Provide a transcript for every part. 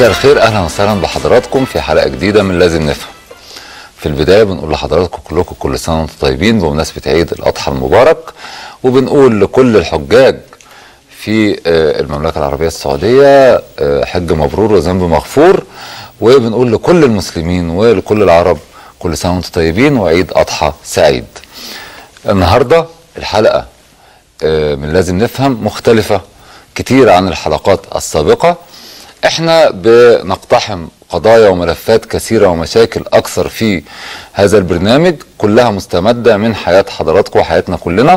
مساء الخير اهلا وسهلا بحضراتكم في حلقه جديده من لازم نفهم في البدايه بنقول لحضراتكم كلكم كل سنه وانتم طيبين بمناسبه عيد الاضحى المبارك وبنقول لكل الحجاج في آه، المملكه العربيه السعوديه آه، حج مبرور وذنب مغفور وبنقول لكل المسلمين ولكل العرب كل سنه وانتم طيبين وعيد اضحى سعيد النهارده الحلقه آه، من لازم نفهم مختلفه كتير عن الحلقات السابقه احنا بنقتحم قضايا وملفات كثيره ومشاكل اكثر في هذا البرنامج كلها مستمده من حياه حضراتكم وحياتنا كلنا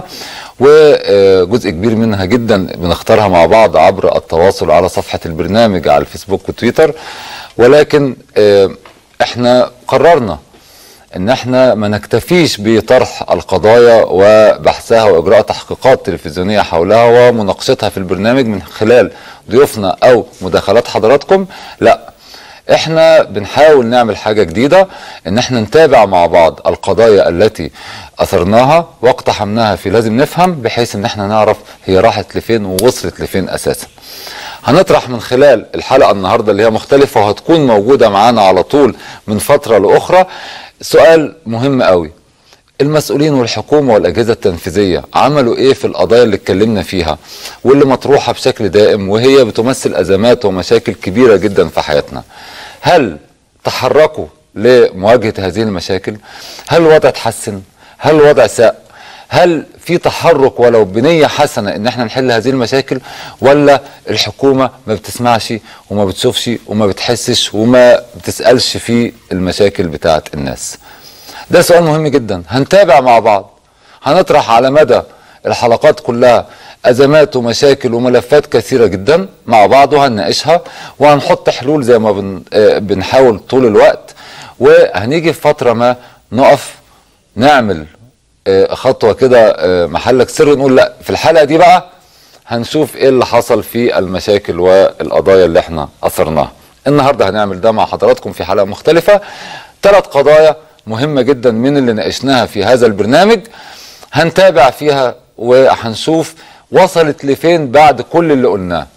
وجزء كبير منها جدا بنختارها مع بعض عبر التواصل على صفحه البرنامج على الفيسبوك وتويتر ولكن آه، احنا قررنا ان احنا ما نكتفيش بطرح القضايا وبحثها واجراء تحقيقات تلفزيونيه حولها ومناقشتها في البرنامج من خلال ضيوفنا او مداخلات حضراتكم لا احنا بنحاول نعمل حاجه جديده ان احنا نتابع مع بعض القضايا التي اثرناها واقتحمناها في لازم نفهم بحيث ان احنا نعرف هي راحت لفين ووصلت لفين اساسا هنطرح من خلال الحلقه النهارده اللي هي مختلفه وهتكون موجوده معانا على طول من فتره لاخرى سؤال مهم قوي المسؤولين والحكومه والاجهزه التنفيذيه عملوا ايه في القضايا اللي اتكلمنا فيها واللي مطروحه بشكل دائم وهي بتمثل ازمات ومشاكل كبيره جدا في حياتنا هل تحركوا لمواجهه هذه المشاكل هل الوضع اتحسن هل الوضع ساء هل في تحرك ولو بنية حسنة ان احنا نحل هذه المشاكل ولا الحكومة ما بتسمعش وما بتشوفش وما بتحسش وما بتسألش في المشاكل بتاعت الناس ده سؤال مهم جدا هنتابع مع بعض هنطرح على مدى الحلقات كلها ازمات ومشاكل وملفات كثيره جدا مع بعض وهنناقشها وهنحط حلول زي ما بن آه، بنحاول طول الوقت وهنيجي في فتره ما نقف نعمل آه، خطوه كده آه، محلك سر نقول لا في الحلقه دي بقى هنشوف ايه اللي حصل في المشاكل والقضايا اللي احنا اثرناها النهارده هنعمل ده مع حضراتكم في حلقه مختلفه ثلاث قضايا مهمه جدا من اللي ناقشناها في هذا البرنامج هنتابع فيها وهنشوف وصلت لفين بعد كل اللي قلناه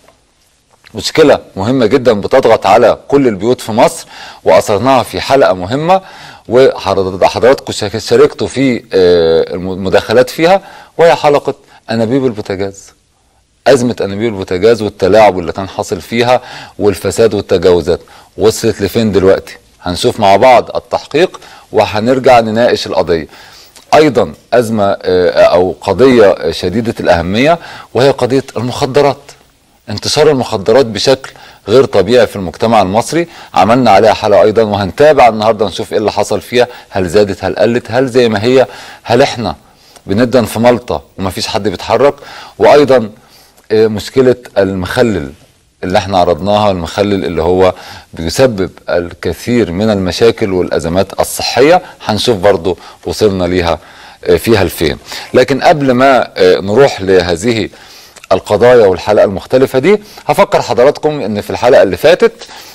مشكلة مهمة جدا بتضغط على كل البيوت في مصر وأثرناها في حلقة مهمة وحضراتكم شا- شاركتوا في آه، المداخلات فيها وهي حلقة أنابيب البوتاجاز أزمة أنابيب البوتاجاز والتلاعب اللي كان حاصل فيها والفساد والتجاوزات وصلت لفين دلوقتي هنشوف مع بعض التحقيق وهنرجع نناقش القضية أيضا أزمة آه، أو قضية شديدة الأهمية وهي قضية المخدرات انتشار المخدرات بشكل غير طبيعي في المجتمع المصري عملنا عليها حلقه ايضا وهنتابع النهارده نشوف ايه اللي حصل فيها هل زادت هل قلت هل زي ما هي هل احنا بندن في ملطه ومفيش حد بيتحرك وايضا آه، مشكله المخلل اللي احنا عرضناها المخلل اللي هو بيسبب الكثير من المشاكل والازمات الصحيه هنشوف برضو وصلنا ليها آه، فيها لفين لكن قبل ما آه، نروح لهذه القضايا والحلقه المختلفه دي هفكر حضراتكم ان في الحلقه اللي فاتت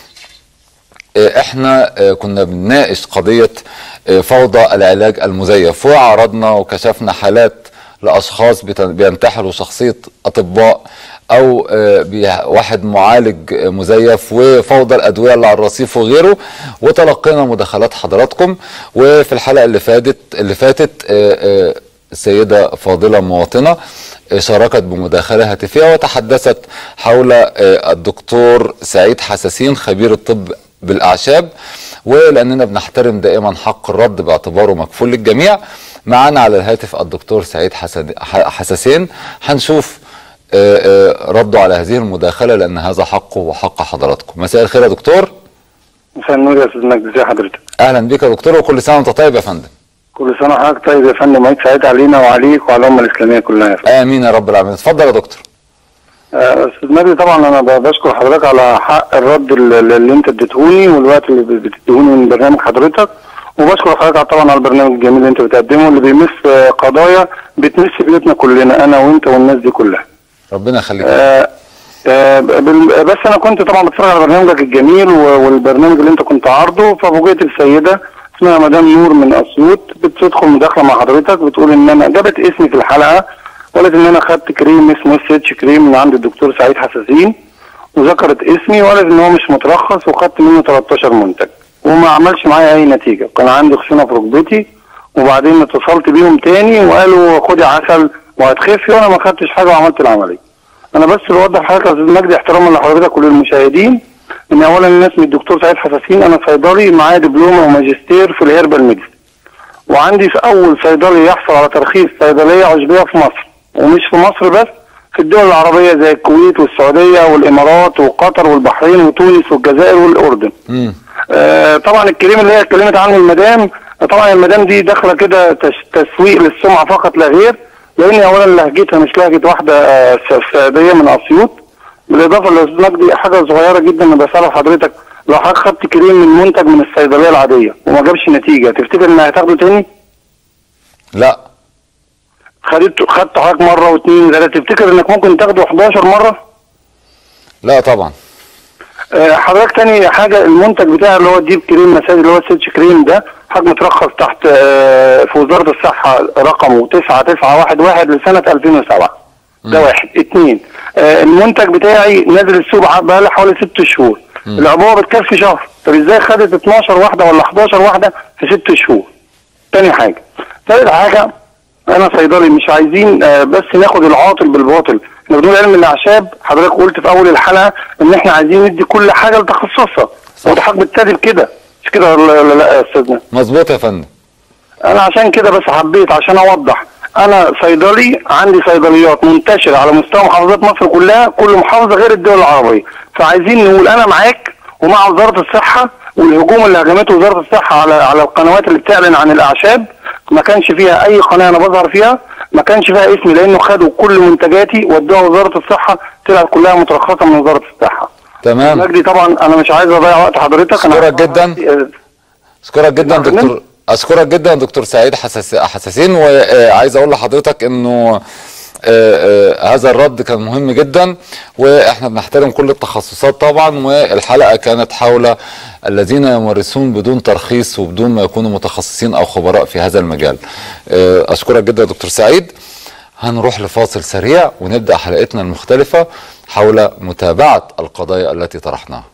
آه، احنا آه، كنا بنناقش قضيه آه، فوضى العلاج المزيف وعرضنا وكشفنا حالات لاشخاص بت- بينتحلوا شخصيه اطباء او آه، بي- واحد معالج آه، مزيف وفوضى الادويه اللي على الرصيف وغيره وتلقينا مداخلات حضراتكم وفي الحلقه اللي فاتت اللي فاتت آه، آه، السيده فاضله مواطنه آه، شاركت بمداخله هاتفيه وتحدثت حول آه، الدكتور سعيد حساسين خبير الطب بالاعشاب ولاننا بنحترم دائما حق الرد باعتباره مكفول للجميع معانا على الهاتف الدكتور سعيد حسد- ح- حساسين هنشوف آه، آه، ردوا على هذه المداخله لان هذا حقه وحق حضراتكم مساء الخير يا دكتور مساء النور يا استاذ مجدي ازي حضرتك اهلا بك يا دكتور وكل سنه وانت طيب يا فندم كل سنه وحضرتك طيب يا فندم عيد سعيد علينا وعليك وعلى الامه الاسلاميه كلها يا فندم امين يا رب العالمين اتفضل يا دكتور آه، استاذ مجدي طبعا انا ب- بشكر حضرتك على حق الرد اللي اللي انت اديتهوني والوقت اللي ب- بتديهوني من برنامج حضرتك وبشكر حضرتك طبعا على البرنامج الجميل اللي انت بتقدمه اللي بيمس آه، قضايا بتمس بيوتنا كلنا انا وانت والناس دي كلها ربنا يخليك آه، آه، بال- بس انا كنت طبعا بتفرج على برنامجك الجميل و- والبرنامج اللي انت كنت عارضه ففوجئت بسيده اسمها مدام نور من اسيوط بتدخل مداخله مع حضرتك بتقول ان انا جابت اسمي في الحلقه قالت ان انا خدت كريم اسمه اس اتش كريم من عند الدكتور سعيد حساسين وذكرت اسمي وقالت ان هو مش مترخص وخدت منه 13 منتج وما عملش معايا اي نتيجه كان عندي خشونه في ركبتي وبعدين اتصلت بيهم تاني وقالوا خدي عسل وهتخفي وانا ما خدتش حاجه وعملت العمليه انا بس بوضح لحضرتك يا استاذ مجدي احتراما لحضرتك وللمشاهدين ان اولا الناس من الدكتور سعيد حساسين انا صيدلي معايا دبلومه وماجستير في الهيربال ميديسن وعندي في اول صيدلي يحصل على ترخيص صيدليه عشبيه في مصر ومش في مصر بس في الدول العربيه زي الكويت والسعوديه والامارات وقطر والبحرين وتونس والجزائر والاردن مم. آه، طبعا الكريم اللي هي اتكلمت عنه المدام طبعا المدام دي داخله كده تش- تسويق للسمعه فقط لا غير لان اولا لهجتها مش لهجه واحده آه، س- سعوديه من اسيوط بالاضافه لاستاذ مجدي حاجه صغيره جدا انا بسالها حضرتك لو حضرتك خدت كريم من منتج من الصيدليه العاديه وما جابش نتيجه تفتكر انها هتاخده تاني؟ لا خدته خدته حضرتك مره واثنين وثلاثه تفتكر انك ممكن تاخده 11 مره؟ لا طبعا آه، حضرتك تاني حاجة المنتج بتاعي اللي هو الديب كريم مساج اللي هو السيتش كريم ده حضرتك مترخص تحت آه، في وزارة الصحة رقمه 9911 لسنة 2007 ده واحد اتنين آه، المنتج بتاعي نازل السوق بقى له حوالي ست شهور العبوة بتكفي شهر طب ازاي خدت 12 واحدة ولا 11 واحدة في ست شهور تاني حاجة تالت حاجة انا صيدلي مش عايزين آه، بس ناخد العاطل بالباطل احنا بنقول علم الاعشاب حضرتك قلت في اول الحلقه ان احنا عايزين ندي كل حاجه لتخصصها وده حضرتك بتستهدف كده مش كده ولا ولا لا يا استاذنا مظبوط يا فندم انا عشان كده بس حبيت عشان اوضح انا صيدلي عندي صيدليات منتشره على مستوى محافظات مصر كلها كل محافظه غير الدول العربيه فعايزين نقول انا معاك ومع وزاره الصحه والهجوم اللي هجمته وزاره الصحه على على القنوات اللي بتعلن عن الاعشاب ما كانش فيها اي قناه انا بظهر فيها ما كانش فيها اسمي لانه خدوا كل منتجاتي ودوها وزاره الصحه طلعت كلها مترخصه من وزاره الصحه تمام مجدي طبعا انا مش عايز اضيع وقت حضرتك انا أشكرك جدا. اشكرك جدا نعم. دكتور اشكرك جدا دكتور سعيد حساس حساسين وعايز اقول لحضرتك انه آه، آه، هذا الرد كان مهم جدا واحنا بنحترم كل التخصصات طبعا والحلقه كانت حول الذين يمارسون بدون ترخيص وبدون ما يكونوا متخصصين او خبراء في هذا المجال آه، اشكرك جدا يا دكتور سعيد هنروح لفاصل سريع ونبدا حلقتنا المختلفه حول متابعه القضايا التي طرحناها